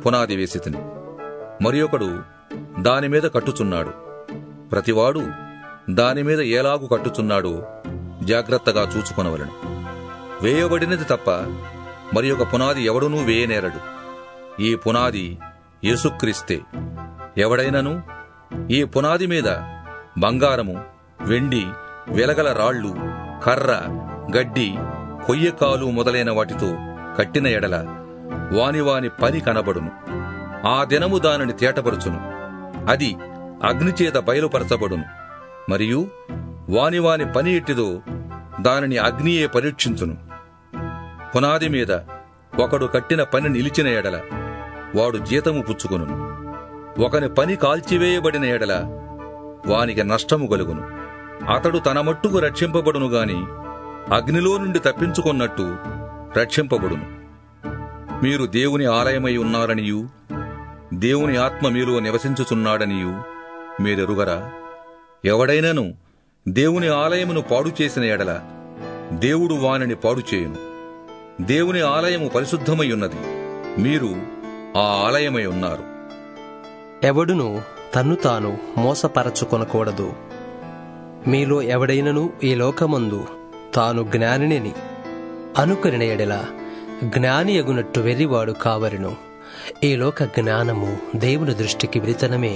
పునాది వేసితిని మరి ఒకడు దానిమీద కట్టుచున్నాడు ప్రతివాడు దానిమీద ఏలాగు కట్టుచున్నాడో జాగ్రత్తగా చూచుకొనవలను వేయబడినది తప్ప మరి ఒక పునాది ఎవడునూ వేయనేరడు ఈ పునాది యేసుక్రీస్తే ఎవడైనను ఈ పునాది మీద బంగారము వెండి వెలగల రాళ్ళు కర్ర గడ్డి కొయ్యకాలు మొదలైన వాటితో కట్టిన ఎడల వాని వాని పని కనబడును ఆ దినము దానిని తేటపరుచును అది అగ్నిచేత బయలుపరచబడును మరియు వాని వాని పని ఎట్టిదో దానిని అగ్నియే పరీక్షించును పునాది మీద ఒకడు కట్టిన పని నిలిచిన ఎడల వాడు జీతము పుచ్చుకొను ఒకని పని కాల్చివేయబడిన ఎడల వానికి నష్టము కలుగును అతడు తన మట్టుకు రక్షింపబడును గాని అగ్నిలో నుండి తప్పించుకొన్నట్టు రక్షింపబడును మీరు దేవుని ఆలయమై ఉన్నారనియు దేవుని ఆత్మ మీలో నివసించుచున్నాడనియు మీరెరుగరా ఎవడైనను దేవుని ఆలయమును పాడు చేసిన ఎడల దేవుడు వానిని పాడు చేయును దేవుని ఆలయము పరిశుద్ధమై ఉన్నది మీరు ఆ ఆలయమై ఉన్నారు ఎవడును తన్ను తాను మోసపరచుకొనకూడదు మీలో ఎవడైనను ఈ లోకమందు తాను జ్ఞానిని అనుకరిన ఎడల జ్ఞాని ఎగునట్టు వెర్రివాడు కావరిను ఈ లోక జ్ఞానము దేవుని దృష్టికి విరితనమే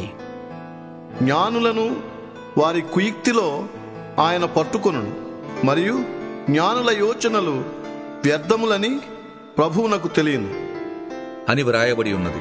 జ్ఞానులను వారి కుయుక్తిలో ఆయన పట్టుకొనును మరియు జ్ఞానుల యోచనలు వ్యర్థములని ప్రభువునకు తెలియను అని వ్రాయబడి ఉన్నది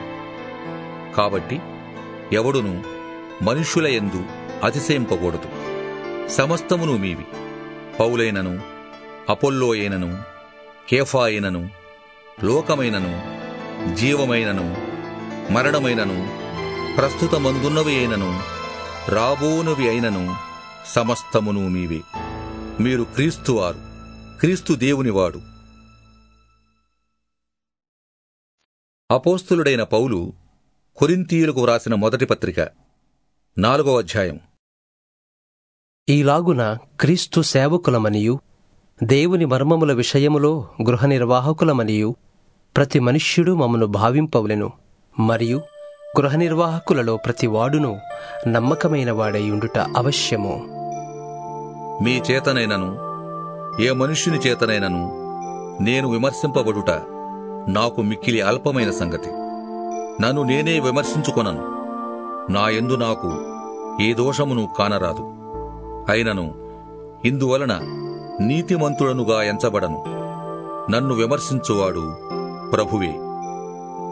కాబట్టి ఎవడును మనుష్యుల యందు అతిశయింపకూడదు సమస్తమును మీవి పౌలైనను అపోల్లో అయినను కేఫా అయినను లోకమైనను జీవమైనను మరణమైనను ప్రస్తుతమందున్నవి అయినను రాబోనువి అయినను సమస్తమును మీవే మీరు క్రీస్తువారు క్రీస్తు దేవునివాడు అపోస్తులుడైన పౌలు కొరింతీయులకు వ్రాసిన మొదటి పత్రిక నాలుగో అధ్యాయం ఈలాగున క్రీస్తు సేవకులమనియు దేవుని మర్మముల విషయములో గృహ నిర్వాహకులమనియు ప్రతి మనుష్యుడు మమ్మను భావింపవలెను మరియు గృహ నిర్వాహకులలో ప్రతి వాడును నమ్మకమైన వాడై ఉండుట అవశ్యము మీ చేతనైనను ఏ మనుష్యుని చేతనైనను నేను విమర్శింపబడుట నాకు మిక్కిలి అల్పమైన సంగతి నన్ను నేనే విమర్శించుకొనను నా యందు నాకు ఏ దోషమును కానరాదు అయినను ఇందువలన నీతిమంతుడనుగా ఎంచబడను నన్ను విమర్శించువాడు ప్రభువే